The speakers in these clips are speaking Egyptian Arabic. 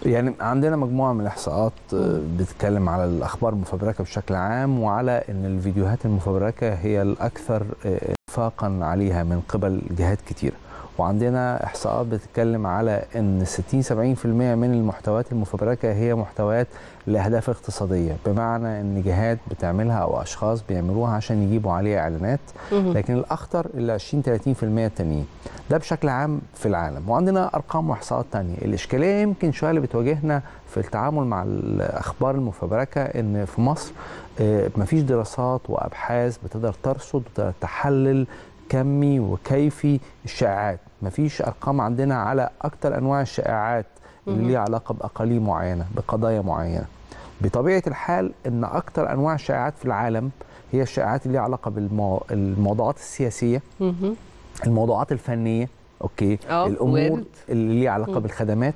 يعني عندنا مجموعه من الاحصاءات آه، بتتكلم على الاخبار المفبركه بشكل عام وعلى ان الفيديوهات المفبركه هي الاكثر آه، انفاقا عليها من قبل جهات كتيره وعندنا احصاءات بتتكلم على ان 60 70% من المحتويات المفبركه هي محتويات لاهداف اقتصاديه بمعنى ان جهات بتعملها او اشخاص بيعملوها عشان يجيبوا عليها اعلانات مهم. لكن الاخطر ال 20 30% التانيين ده بشكل عام في العالم وعندنا ارقام واحصاءات تانية الاشكاليه يمكن شويه اللي بتواجهنا في التعامل مع الاخبار المفبركه ان في مصر آه، مفيش دراسات وابحاث بتقدر ترصد وتقدر تحلل كمي وكيفي الشائعات مفيش ارقام عندنا على اكتر انواع الشائعات اللي مهم. ليها علاقه باقاليم معينه بقضايا معينه بطبيعه الحال ان اكتر انواع الشائعات في العالم هي الشائعات اللي ليها علاقه بالموضوعات السياسيه مهم. الموضوعات الفنيه اوكي آه، الامور وارد. اللي ليها علاقه مم. بالخدمات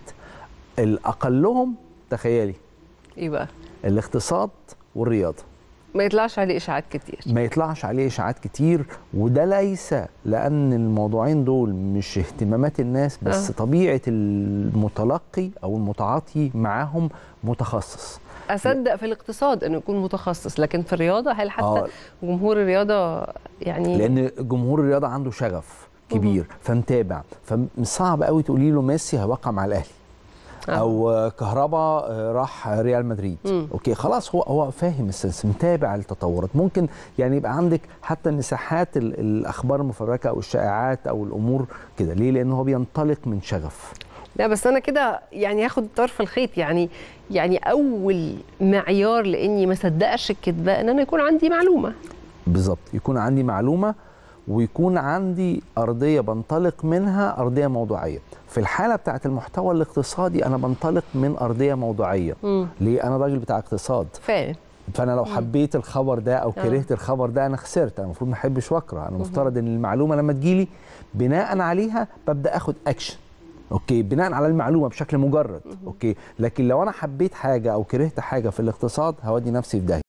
الاقلهم تخيلي ايه بقى الاقتصاد والرياضه ما يطلعش عليه اشاعات كتير ما يطلعش عليه اشاعات كتير وده ليس لان الموضوعين دول مش اهتمامات الناس بس آه. طبيعه المتلقي او المتعاطي معاهم متخصص اصدق في الاقتصاد انه يكون متخصص لكن في الرياضه هل حتى آه. جمهور الرياضه يعني لان جمهور الرياضه عنده شغف كبير فمتابع فصعب قوي تقولي له ميسي هيوقع مع الاهلي آه. او كهربا راح ريال مدريد مم. اوكي خلاص هو هو فاهم السنس متابع التطورات ممكن يعني يبقى عندك حتى مساحات ال- الاخبار المفبركه او الشائعات او الامور كده ليه لان هو بينطلق من شغف لا بس انا كده يعني هاخد طرف الخيط يعني يعني اول معيار لاني ما صدقش الكذبه ان انا يكون عندي معلومه بالظبط يكون عندي معلومه ويكون عندي ارضيه بنطلق منها ارضيه موضوعيه في الحاله بتاعه المحتوى الاقتصادي انا بنطلق من ارضيه موضوعيه مم. ليه انا راجل بتاع اقتصاد فعلا فانا لو حبيت الخبر ده او كرهت الخبر ده انا خسرت انا المفروض ما احبش واكره انا مفترض ان المعلومه لما تجيلي بناء عليها ببدا اخد اكشن اوكي بناء على المعلومه بشكل مجرد اوكي لكن لو انا حبيت حاجه او كرهت حاجه في الاقتصاد هودي نفسي في داهيه